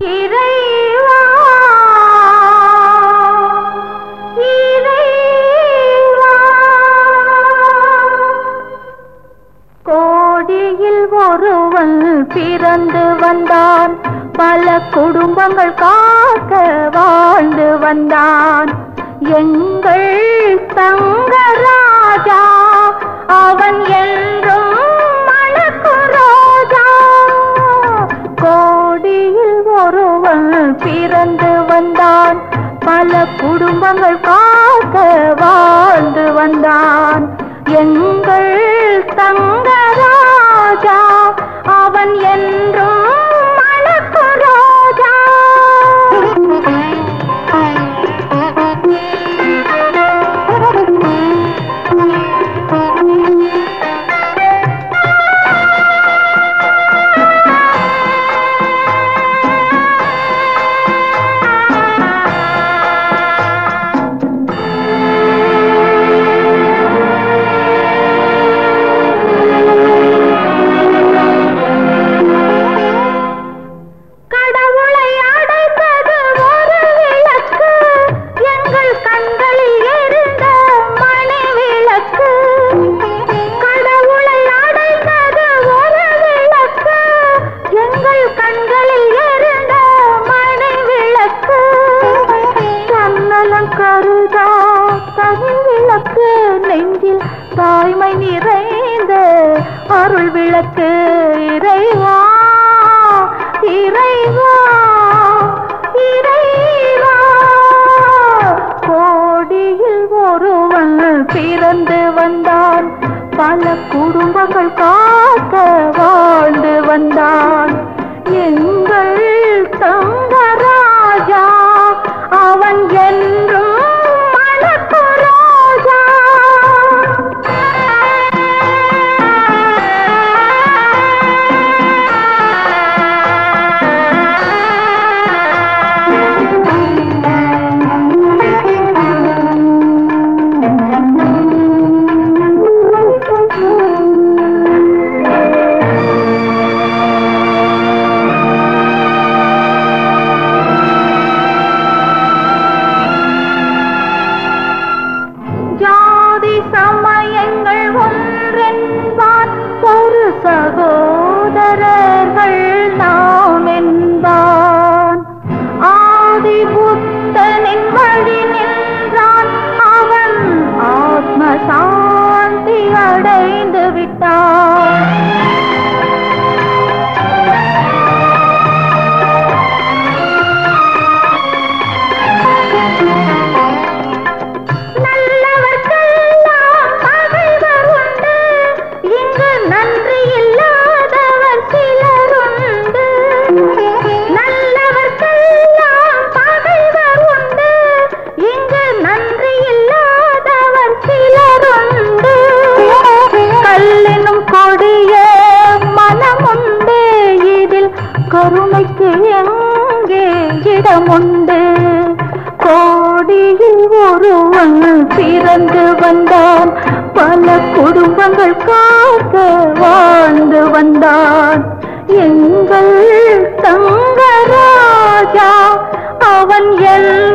இறைவா இறைவா கோடியில் ஒருவன் பிறந்து வந்தான் பல குடும்பங்கள் காக்க வாழ்ந்து வந்தான் எங்கள் தங்கராஜா அவன் என்றும் மணக்கும் ரோஜா கோடியில் ஒருவன் பிறந்து வந்தான் பல குடும்பங்கள் காக்க வாழ்ந்து வந்தான் எங்கள் தங்கராஜா அவன் என்றும் மணக்கும் ரோஜா கடவுளை அடைத்தது ஒரு விளக்கு எங்கள் கண்களில் எரிந்த மணி விளக்கு கடவுளை அடைத்தது ஒரு விளக்கு எங்கள் கண்களில் எரிந்த மணி விளக்கு தன்னலம் கருதா தனி விளக்கு நெஞ்சில் தாய்மை நிறைந்த அருள் விளக்கு இறைவா இறைவா இறைவா கோடியில் ஒருவன் பிறந்து வந்தான் பல குடும்பங்கள் காக்க வாழ்ந்து வந்தான் எங்கள் தங்கராஜா அவன் என்றும் மணக்கு ரோஜா ஜாதி சமயங்கள் ஒன்றென்பார் ஒரு சகோதரர்கள் நாம் என்பான் ஆதி புத்தனின் வழி நின்றான் அவன் ஆத்ம சாந்தி அடைந்து விட்டான் நல்லவர்க்கெல்லாம் பகைவர் உண்டு இங்கு நன்றி இல்லாதவர் சிலருண்டு நல்லவர்க்கெல்லாம் பகைவர் உண்டு இங்கு நன்றி இல்லாதவர் சிலருண்டு கல்லினும் கொடிய மனமுண்டு இதில் கருணைக்கு எங்கே இடமுண்டு கோடியில் ஒருவன் பிறந்து வந்தான் பல குடும்பங்கள் காக்க வாழ்ந்து வந்தான் எங்கள் தங்கராஜா அவன் எல்லாம்